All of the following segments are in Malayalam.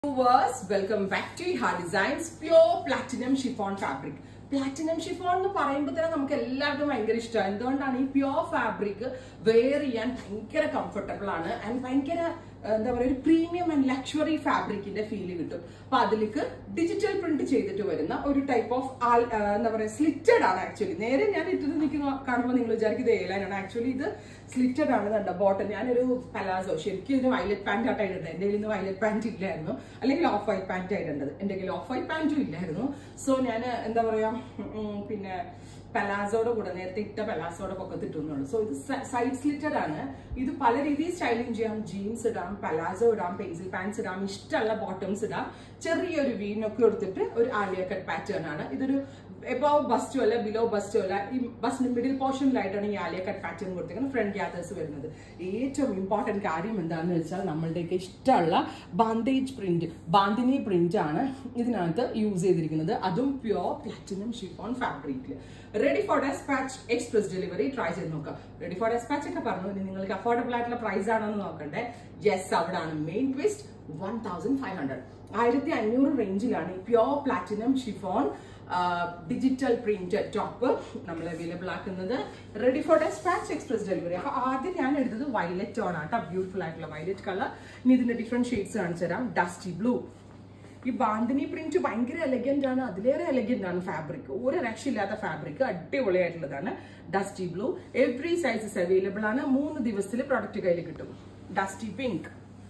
വ്യൂവേഴ്സ് വെൽക്കം ബാക്ക് ടു ഹാ designs pure platinum chiffon fabric platinum chiffon എന്ന് പറയുമ്പോൾ തന്നെ നമുക്ക് എല്ലാവർക്കും ഭയങ്കര ഇഷ്ടമാണ് എന്തുകൊണ്ടാണ് ഈ പ്യോർ ഫാബ്രിക് വെയർ ചെയ്യാൻ ഭയങ്കര കംഫർട്ടബിൾ ആണ് ആൻഡ് ഭയങ്കര ഏഹ്, എന്താ പറയുക ഒരു പ്രീമിയം ആൻഡ് ലക്ഷറി ഫാബ്രിക്കിന്റെ ഫീല് കിട്ടും അപ്പൊ അതിലേക്ക് ഡിജിറ്റൽ പ്രിന്റ് ചെയ്തിട്ട് വരുന്ന ഒരു ടൈപ്പ് ഓഫ് എന്താ പറയുക സ്ലിറ്റഡ് ആണ് ആക്ച്വലി നേരെ ഞാൻ ഇട്ടിട്ട് നിൽക്കുന്ന കാണുമ്പോൾ നിങ്ങൾ വിചാരിക്കും ഇത് എയർലൈൻ ആണ് ആക്ച്വലി ഇത് സ്ലിറ്റഡ് ആണ് കണ്ട ബോട്ടം ഞാനൊരു പലാസോ ശരിക്കും ഇതിന് വയലറ്റ് പാന്റ് ആയിട്ടുണ്ട് എന്റെ കയ്യിൽ നിന്ന് വയലറ്റ് പാന്റ് ഇല്ലായിരുന്നു അല്ലെങ്കിൽ ഓഫ് വൈറ്റ് പാന്റ് ആയിട്ടുണ്ടത് എന്റെ കയ്യിൽ ഓഫ് വൈറ്റ് പാന്റും ഇല്ലായിരുന്നു സോ ഞാൻ എന്താ പറയാ ഉം, പിന്നെ പലാസോടെ കൂടെ നേരത്തെ ഇട്ട പലാസോടെ പൊക്കത്ത് ഇട്ടുന്നുള്ളൂ സോ ഇത് സൈഡ് സ്ലിറ്റഡ് ആണ് ഇത് പല രീതിയിൽ സ്റ്റൈലിംഗ് ചെയ്യാം ജീൻസ് ഇടാം പലാസോ ഇടാം പെൻസിൽ പാൻസ് ഇടാം ഇഷ്ടമുള്ള ബോട്ടംസ് ഇടാം ചെറിയൊരു വീനൊക്കെ എടുത്തിട്ട് ഒരു ആലിയ കട്ട് പാറ്റേൺ ആണ് ഇതൊരു എബോ ബസ്റ്റോ അല്ല ബിലോ ബസ്റ്റോ അല്ല ഈ ബസ്സിന് മിഡിൽ പോർഷനിലായിട്ടാണ് ഈ ആലിയ കട്ട് പാറ്റേൺ കൊടുത്തിരിക്കുന്നത് ഫ്രണ്ട് ഗ്യാദേഴ്സ് വരുന്നത് ഏറ്റവും ഇമ്പോർട്ടന്റ് കാര്യം എന്താണെന്ന് വെച്ചാൽ നമ്മളുടെയൊക്കെ ഇഷ്ടമുള്ള ബാന്തേജ് പ്രിന്റ് ബാന്തിനി പ്രിന്റ് ആണ് ഇതിനകത്ത് യൂസ് ചെയ്തിരിക്കുന്നത് അതും പ്യോർ പ്ലാറ്റിനം ഷിഫോൺ ഫാബ്രിക്കിൽ ready for dispatch express delivery try ചെയ്ത് നോക്കാം റെഡി ഫോർ ഡെസ്പാച്ച് ഒക്കെ പറഞ്ഞു ഇനി നിങ്ങൾക്ക് അഫോർഡബിൾ ആയിട്ടുള്ള പ്രൈസ് ആണോ എന്ന് നോക്കണ്ടേ യെസ് അവിടാണ് main twist one thousand five hundred ആയിരത്തി അഞ്ഞൂറ് റേഞ്ചിലാണ് ഈ pure platinum chiffon digital print top നമ്മൾ അവൈലബിൾ ആക്കുന്നത് ready for dispatch express delivery അപ്പൊ ആദ്യം ഞാൻ എടുത്തത് വയലറ്റ് ആണ് കേട്ടോ ബ്യൂട്ടിഫുൾ ആയിട്ടുള്ള വയലറ്റ് കളർ ഇനി ഇതിന്റെ ഡിഫറെന്റ് ഷെയ്ഡ്സ് കാണിച്ചു തരാം ഡസ്റ്റി ബ്ലൂ ഈ ബാന്തിനി പ്രിന്റ് ഭയങ്കര എലഗന്റ് ആണ് അതിലേറെ എലഗന്റ് ആണ് ഫാബ്രിക് ഒരു രക്ഷയില്ലാത്ത ഫാബ്രിക് അടിപൊളിയായിട്ടുള്ളതാണ് dusty blue every sizes available ആണ് മൂന്ന് ദിവസത്തിൽ പ്രൊഡക്റ്റ് കയ്യിൽ കിട്ടും ഡസ്റ്റി പിങ്ക്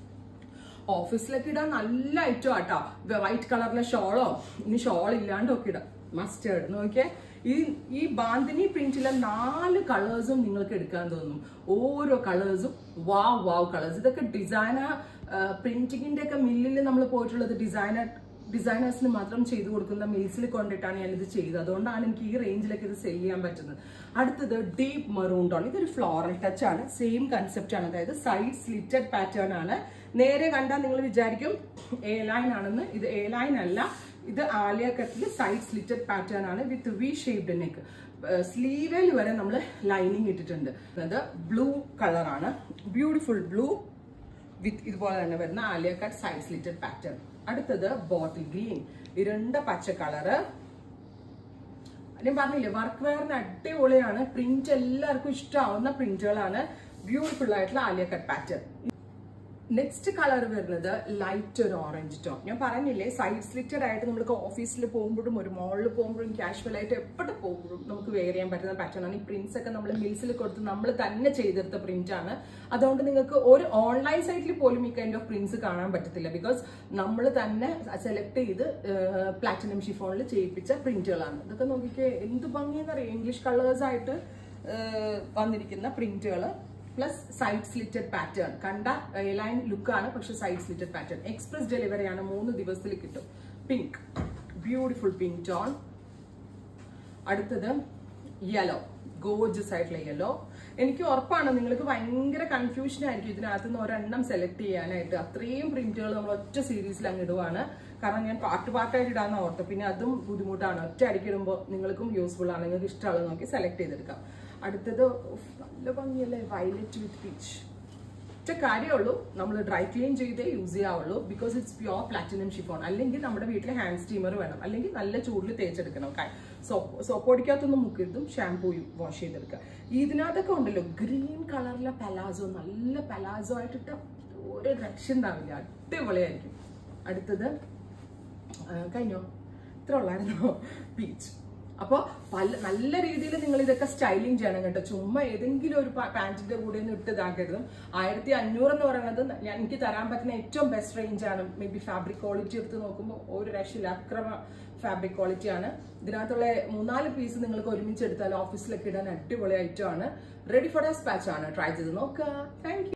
ഓഫീസിലൊക്കെ ഇടാൻ നല്ല ഐറ്റം ആട്ടോ വൈറ്റ് കളറിലെ ഷോളോ ഇനി ഷോൾ ഇല്ലാണ്ടൊക്കെ ഇടാം മസ്റ്റേർഡ് നോക്കിയേ ഈ ഈ ബാന്തിനി പ്രിന്റിലെ നാല് കളേഴ്സും നിങ്ങൾക്ക് എടുക്കാൻ തോന്നും ഓരോ കളേഴ്സും വാവ് വാവ് കളേഴ്സ് ഇതൊക്കെ ഡിസൈനർ പ്രിന്റിങ്ങിന്റെ ഒക്കെ മില്ലിൽ നമ്മൾ പോയിട്ടുള്ളത് ഡിസൈനർ ഡിസൈനേഴ്സിന് മാത്രം ചെയ്തു കൊടുക്കുന്ന മിൽസിൽ കൊണ്ടിട്ടാണ് ഞാൻ ഇത് ചെയ്തത് അതുകൊണ്ടാണ് എനിക്ക് ഈ റേഞ്ചിലൊക്കെ ഇത് സെല് ചെയ്യാൻ പറ്റുന്നത് അടുത്തത് ഡീപ്പ് മറൂൺ ടോൺ ഇതൊരു ഫ്ലോറൽ ടച്ച് ആണ് സെയിം കൺസെപ്റ്റ് ആണ് അതായത് സൈഡ് സ്ലിറ്റഡ് പാറ്റേൺ ആണ് നേരെ കണ്ടാൽ നിങ്ങൾ വിചാരിക്കും എ ലൈൻ ആണെന്ന് ഇത് എ ലൈൻ അല്ല ഇത് ആലിയ കട്ടിൽ സൈഡ് സ്ലിറ്റഡ് പാറ്റേൺ ആണ് വിത്ത് വി ഷേപ്ഡ് നെക്ക് സ്ലീവിൽ വരെ നമ്മൾ ലൈനിങ് ഇട്ടിട്ടുണ്ട് അത് ബ്ലൂ കളറാണ് ബ്യൂട്ടിഫുൾ ബ്ലൂ വിത്ത് ഇതുപോലെ തന്നെ വരുന്ന Alia cut side slitted pattern അടുത്തത് ബോട്ടിൽ ഗ്രീൻ ഇരുണ്ട പച്ച കളറ് ഞാൻ പറഞ്ഞില്ലേ വർക്ക് വെയറിന് അടിപൊളിയാണ് പ്രിന്റ് എല്ലാവർക്കും ഇഷ്ടമാവുന്ന പ്രിന്റുകളാണ് ബ്യൂട്ടിഫുൾ ആയിട്ടുള്ള Alia cut pattern next colour വരുന്നത് ലൈറ്റ് ഒരു ഓറഞ്ച് ടോൺ ഞാൻ പറഞ്ഞില്ലേ സൈഡ് സ്ലിറ്റഡ് ആയിട്ട് നമുക്ക് ഓഫീസിൽ പോകുമ്പോഴും ഒരു മോളിൽ പോകുമ്പോഴും കാഷ്വൽ ആയിട്ട് എപ്പോഴും പോകുമ്പോഴും നമുക്ക് വെയർ ചെയ്യാൻ പറ്റുന്ന പാറ്റേൺ ആണ് ഈ പ്രിന്റ്സ് ഒക്കെ നമ്മൾ മിൽസിൽ കൊടുത്ത് നമ്മൾ തന്നെ ചെയ്തെടുത്ത പ്രിന്റ് ആണ് അതുകൊണ്ട് നിങ്ങൾക്ക് ഒരു ഓൺലൈൻ സൈറ്റിൽ പോലും ഈ കൈൻഡ് ഓഫ് പ്രിന്റ്സ് കാണാൻ പറ്റത്തില്ല ബിക്കോസ് നമ്മൾ തന്നെ സെലക്ട് ചെയ്ത് പ്ലാറ്റിനം ഷിഫോണിൽ ചെയ്യിപ്പിച്ച പ്രിന്റുകളാണ് ഇതൊക്കെ നോക്കിക്കേ എന്ത് ഭംഗിയെന്നറിയാം ഇംഗ്ലീഷ് കളേഴ്സ് ആയിട്ട് ഏഹ്, വന്നിരിക്കുന്ന പ്രിന്റുകൾ പ്ലസ് സൈഡ് സ്ലിറ്റഡ് പാറ്റേൺ കണ്ട ലൈൻ ലുക്കാണ് പക്ഷെ side slitted pattern express delivery ആണ് മൂന്ന് ദിവസത്തിൽ കിട്ടും പിങ്ക് ബ്യൂട്ടിഫുൾ പിങ്ക് ടോൺ അടുത്തത് യെല്ലോ ഗോജസ് ആയിട്ടുള്ള യെല്ലോ എനിക്ക് ഉറപ്പാണ് നിങ്ങൾക്ക് ഭയങ്കര കൺഫ്യൂഷൻ ആയിരിക്കും ഇതിനകത്ത് നിന്ന് ഒരെണ്ണം സെലക്ട് ചെയ്യാനായിട്ട് അത്രയും പ്രിന്റുകൾ നമ്മൾ ഒറ്റ സീരീസിൽ അങ്ങ് ഇടുവാണ് കാരണം ഞാൻ പാർട്ട് പാർട്ടായിട്ട് ഇടാന്ന് ഓർത്തു പിന്നെ അതും ബുദ്ധിമുട്ടാണ് ഒറ്റ അടിക്കിടുമ്പോൾ നിങ്ങൾക്കും യൂസ്ഫുൾ ആണ് നിങ്ങൾക്ക് ഇഷ്ടമുള്ളത് നോക്കി സെലക്ട് ചെയ്തെടുക്കാം അടുത്തത് ഉഫ്, നല്ല ഭംഗിയല്ലേ വയലറ്റ് വിത്ത് പീച്ച് ഒറ്റ കാര്യമുള്ളൂ നമ്മൾ ഡ്രൈ ക്ലീൻ ചെയ്തേ യൂസ് ചെയ്യാവുള്ളൂ because it's pure platinum chiffon അല്ലെങ്കിൽ നമ്മുടെ വീട്ടിൽ ഹാൻഡ് സ്റ്റീമർ വേണം അല്ലെങ്കിൽ നല്ല ചൂടിൽ തേച്ചെടുക്കണം സോപ്പ് സോപ്പ് പൊടിക്കകത്തൊന്നും മുക്കരുതും ഷാംപൂയും വാഷ് ചെയ്തെടുക്കുക ഇതിനകത്തൊക്കെ ഉണ്ടല്ലോ ഗ്രീൻ കളറിലെ പലാസോ നല്ല പലാസോ ആയിട്ടിട്ട ഒരു രക്ഷ ഉണ്ടാവില്ല അടിപൊളിയായിരിക്കും അടുത്തത് ആ, കഴിഞ്ഞോ ഇത്ര ഉള്ളായിരുന്നോ പീച്ച് അപ്പോൾ പല നല്ല രീതിയിൽ നിങ്ങൾ ഇതൊക്കെ സ്റ്റൈലിംഗ് ചെയ്യണം കേട്ടോ ചുമ്മാ ഏതെങ്കിലും ഒരു പാൻറ്റിന്റെ കൂടെ ഒന്നും ഇട്ട് ഇതാക്കരുത് ആയിരത്തി അഞ്ഞൂറ് എന്ന് പറയുന്നത് ഞാൻ എനിക്ക് തരാൻ പറ്റുന്ന ഏറ്റവും ബെസ്റ്റ് റേഞ്ച് ആണ് മേ ബി ഫാബ്രിക് ക്വാളിറ്റി എടുത്ത് നോക്കുമ്പോൾ ഒരു രക്ഷയില്ല അക്രമ ഫാബ്രിക് ക്വാളിറ്റി ആണ് ഇതിനകത്തുള്ള മൂന്നാല് പീസ് നിങ്ങൾക്ക് ഒരുമിച്ച് എടുത്താൽ ഓഫീസിലൊക്കെ ഇടാൻ അടിപൊളി ഐറ്റം ആണ് റെഡി ഫോർ ഡെസ്പാച്ച് ആണ് ട്രൈ ചെയ്ത് നോക്കുക താങ്ക്